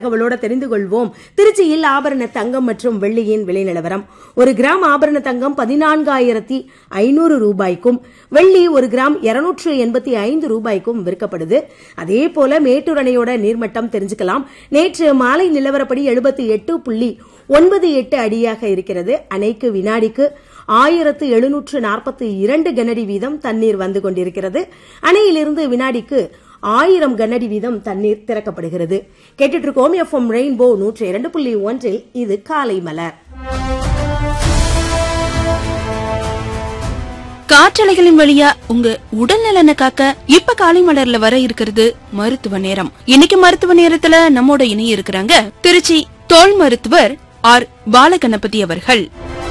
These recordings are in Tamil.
தகவலோட தெரிந்து கொள்வோம் திருச்சியில் ஆபரண தங்கம் மற்றும் வெள்ளியின் விலை நிலவரம் ஒரு கிராம் ஆபரண தங்கம் பதினான்காயிரத்தி ஐநூறு ரூபாய்க்கும் வெள்ளி ஒரு கிராம் இருநூற்று எண்பத்தி ஐந்து ரூபாய்க்கும் விற்கப்படுது அதே போல மேட்டூர் அணையோட நீர்மட்டம் தெரிஞ்சுக்கலாம் நேற்று மாலை நிலவரப்படி எழுபத்தி எட்டு புள்ளி ஒன்பது எட்டு அடியாக இருக்கிறது அணைக்கு வினாடிக்கு ஆயிரத்து எழுநூற்று நாற்பத்தி இரண்டு கனஅடி வீதம் தண்ணீர் வந்து கொண்டிருக்கிறது அணையிலிருந்து வினாடிக்கு ஆயிரம் கனஅடி வீதம் தண்ணீர் திறக்கப்படுகிறது கேட்டுட்டு இருக்கோம் எஃப்எம் ரெயின்போ நூற்றி இரண்டு புள்ளி ஒன்றில் இது காலை மலர் காற்றலைகளின் வழியா உங்க உடல் நலனை காக்க இப்ப காலை மலர்ல வர இருக்கிறது மருத்துவ நேரம் இன்னைக்கு மருத்துவ நேரத்துல நம்மோட இணைய இருக்கிறாங்க திருச்சி தோல் மருத்துவர் ஆர் பாலகணபதி அவர்கள்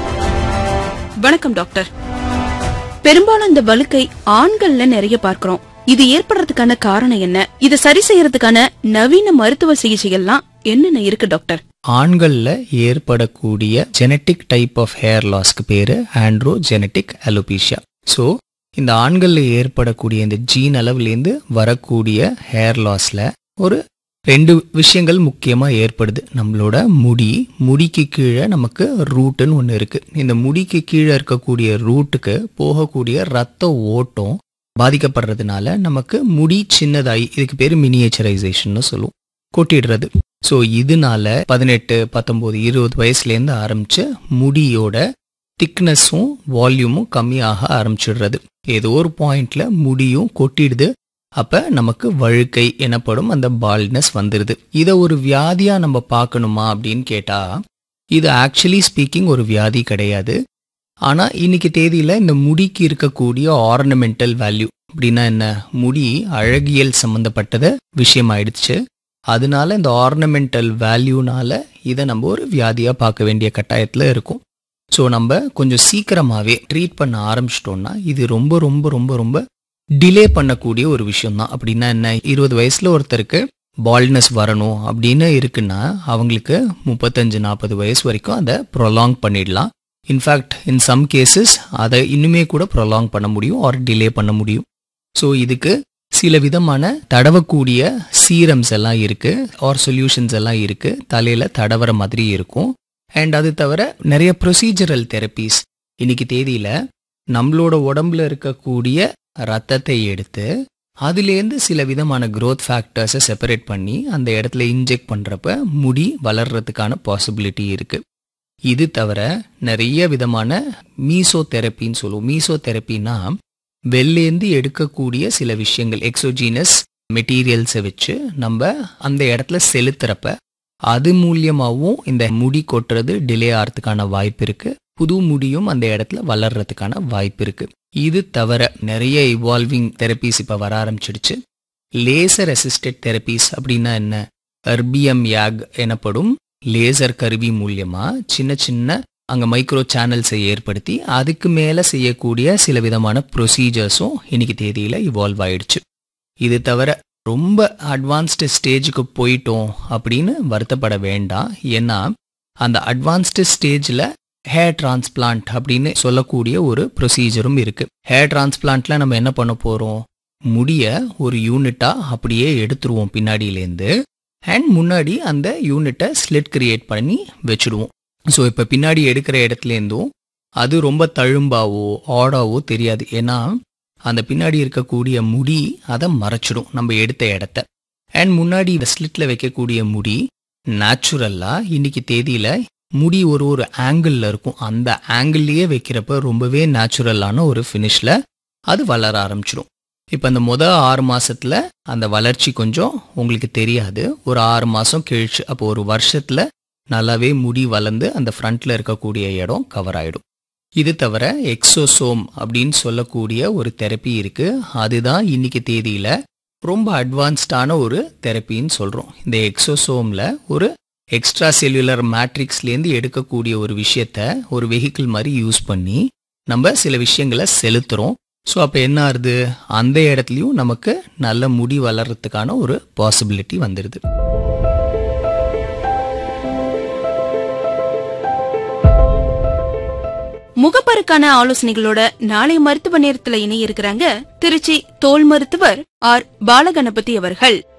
வணக்கம் டாக்டர் பெரும்பாலும் இந்த வழுக்கை ஆண்கள்ல நிறைய பார்க்கிறோம் இது ஏற்படுறதுக்கான காரணம் என்ன இத சரி செய்யறதுக்கான நவீன மருத்துவ சிகிச்சைகள்லாம் என்னென்ன இருக்கு டாக்டர் ஆண்கள்ல ஏற்படக்கூடிய ஜெனட்டிக் டைப் ஆஃப் ஹேர் லாஸ்க்கு பேரு ஆண்ட்ரோ ஜெனட்டிக் அலோபீஷியா ஸோ இந்த ஆண்கள்ல ஏற்படக்கூடிய இந்த ஜீன் அளவுலேருந்து வரக்கூடிய ஹேர் லாஸ்ல ஒரு ரெண்டு விஷயங்கள் முக்கியமா ஏற்படுது நம்மளோட முடி முடிக்கு கீழே நமக்கு ரூட்டுன்னு ஒன்று இருக்கு இந்த முடிக்கு கீழே இருக்கக்கூடிய ரூட்டுக்கு போகக்கூடிய ரத்த ஓட்டம் பாதிக்கப்படுறதுனால நமக்கு முடி சின்னதாகி இதுக்கு பேர் மினியேச்சரைசேஷன் சொல்லுவோம் கொட்டிடுறது ஸோ இதனால பதினெட்டு பத்தொம்போது இருபது வயசுலேருந்து ஆரம்பிச்சு முடியோட திக்னஸும் வால்யூமும் கம்மியாக ஆரம்பிச்சிடுறது ஏதோ ஒரு பாயிண்ட்ல முடியும் கொட்டிடுது அப்ப நமக்கு வழுக்கை எனப்படும் அந்த பால்ட்னஸ் வந்துடுது இதை ஒரு வியாதியா நம்ம பார்க்கணுமா அப்படின்னு கேட்டா இது ஆக்சுவலி ஸ்பீக்கிங் ஒரு வியாதி கிடையாது ஆனா இன்னைக்கு தேதியில இந்த முடிக்கு இருக்கக்கூடிய ஆர்னமெண்டல் வேல்யூ அப்படின்னா என்ன முடி அழகியல் சம்பந்தப்பட்டத விஷயம் ஆயிடுச்சு அதனால இந்த ஆர்னமெண்டல் வேல்யூனால இதை நம்ம ஒரு வியாதியா பார்க்க வேண்டிய கட்டாயத்துல இருக்கும் ஸோ நம்ம கொஞ்சம் சீக்கிரமாவே ட்ரீட் பண்ண ஆரம்பிச்சிட்டோம்னா இது ரொம்ப ரொம்ப ரொம்ப ரொம்ப டிலே பண்ணக்கூடிய ஒரு விஷயம் தான் அப்படின்னா என்ன இருபது வயசுல ஒருத்தருக்கு பால்ட்னஸ் வரணும் அப்படின்னு இருக்குன்னா அவங்களுக்கு முப்பத்தஞ்சு நாற்பது வயசு வரைக்கும் அதை ப்ரொலாங் பண்ணிடலாம் இன்ஃபேக்ட் இன் சம் கேசஸ் அதை இன்னுமே கூட ப்ரொலாங் பண்ண முடியும் ஆர் டிலே பண்ண முடியும் ஸோ இதுக்கு சில விதமான தடவக்கூடிய சீரம்ஸ் எல்லாம் இருக்கு ஆர் சொல்யூஷன்ஸ் எல்லாம் இருக்கு தலையில தடவற மாதிரி இருக்கும் அண்ட் அது தவிர நிறைய ப்ரொசீஜரல் தெரப்பீஸ் இன்னைக்கு தேதியில நம்மளோட உடம்புல இருக்கக்கூடிய ரத்தத்தை எடுத்து அதுலேருந்து சில விதமான growth ஃபேக்டர்ஸை செப்பரேட் பண்ணி அந்த இடத்துல இன்ஜெக்ட் பண்றப்ப முடி வளர்றதுக்கான பாசிபிலிட்டி இருக்கு இது தவிர நிறைய விதமான மீசோ தெரப்பின்னு சொல்லுவோம் மீசோ தெரப்பின்னா வெளிலேந்து எடுக்கக்கூடிய சில விஷயங்கள் எக்ஸோஜீனஸ் மெட்டீரியல்ஸை வச்சு நம்ம அந்த இடத்துல செலுத்துறப்ப அது மூலியமாகவும் இந்த முடி கொட்டுறது டிலே ஆகிறதுக்கான வாய்ப்பு இருக்கு புது முடியும் அந்த இடத்துல வளர்றதுக்கான வாய்ப்பு இருக்கு இது தவிர நிறைய இவால்விங் தெரப்பீஸ் இப்போ வர ஆரம்பிச்சிடுச்சு லேசர் அசிஸ்டட் தெரப்பீஸ் அப்படின்னா என்ன அர்பியம் யாக் எனப்படும் லேசர் கருவி மூலியமா சின்ன சின்ன அங்க மைக்ரோ சேனல்ஸை ஏற்படுத்தி அதுக்கு மேல செய்யக்கூடிய சில விதமான ப்ரொசீஜர்ஸும் இன்னைக்கு தேதியில இவால்வ் ஆயிடுச்சு இது தவிர ரொம்ப அட்வான்ஸ்டு ஸ்டேஜுக்கு போயிட்டோம் அப்படின்னு வருத்தப்பட வேண்டாம் ஏன்னா அந்த அட்வான்ஸ்டு ஸ்டேஜில் ஹேர் டிரான்ஸ்பிளான்ட் அப்படின்னு சொல்லக்கூடிய ஒரு ப்ரொசீஜரும் இருக்கு ஹேர் டிரான்ஸ்பிளான்ட்ல நம்ம என்ன பண்ண போறோம் முடிய ஒரு யூனிட்டா அப்படியே எடுத்துருவோம் பின்னாடியிலேருந்து அண்ட் முன்னாடி அந்த யூனிட்டை ஸ்லிட் கிரியேட் பண்ணி வச்சுடுவோம் ஸோ இப்போ பின்னாடி எடுக்கிற இடத்துலேருந்தும் அது ரொம்ப தழும்பாவோ ஆடாவோ தெரியாது ஏன்னா அந்த பின்னாடி இருக்கக்கூடிய முடி அதை மறைச்சிடும் நம்ம எடுத்த இடத்த அண்ட் முன்னாடி இந்த ஸ்லிட்ல வைக்கக்கூடிய முடி நேச்சுரல்லா இன்னைக்கு தேதியில முடி ஒரு ஒரு ஆங்கிள் இருக்கும் அந்த ஆங்கிள்லயே வைக்கிறப்ப ரொம்பவே நேச்சுரலான ஒரு ஃபினிஷ்ல அது வளர ஆரம்பிச்சிடும் இப்போ அந்த முத ஆறு மாசத்துல அந்த வளர்ச்சி கொஞ்சம் உங்களுக்கு தெரியாது ஒரு ஆறு மாசம் கழிச்சு அப்போ ஒரு வருஷத்துல நல்லாவே முடி வளர்ந்து அந்த ஃப்ரண்ட்ல இருக்கக்கூடிய இடம் கவர் ஆயிடும் இது தவிர எக்ஸோசோம் அப்படின்னு சொல்லக்கூடிய ஒரு தெரப்பி இருக்கு அதுதான் இன்னைக்கு தேதியில ரொம்ப அட்வான்ஸ்டான ஒரு தெரப்பின்னு சொல்றோம் இந்த எக்ஸோசோம்ல ஒரு எக்ஸ்ட்ரா செல்லுலர் மேட்ரிக்ஸ்லேருந்து எடுக்கக்கூடிய ஒரு விஷயத்த ஒரு வெஹிக்கிள் மாதிரி யூஸ் பண்ணி நம்ம சில விஷயங்களை செலுத்துறோம் ஸோ அப்போ என்ன ஆகுது அந்த இடத்துலையும் நமக்கு நல்ல முடி வளர்றதுக்கான ஒரு பாசிபிலிட்டி வந்துடுது முகப்பருக்கான ஆலோசனைகளோட நாளைய மருத்துவ நேரத்துல இணைய இருக்கிறாங்க திருச்சி தோல் மருத்துவர் ஆர் பாலகணபதி அவர்கள்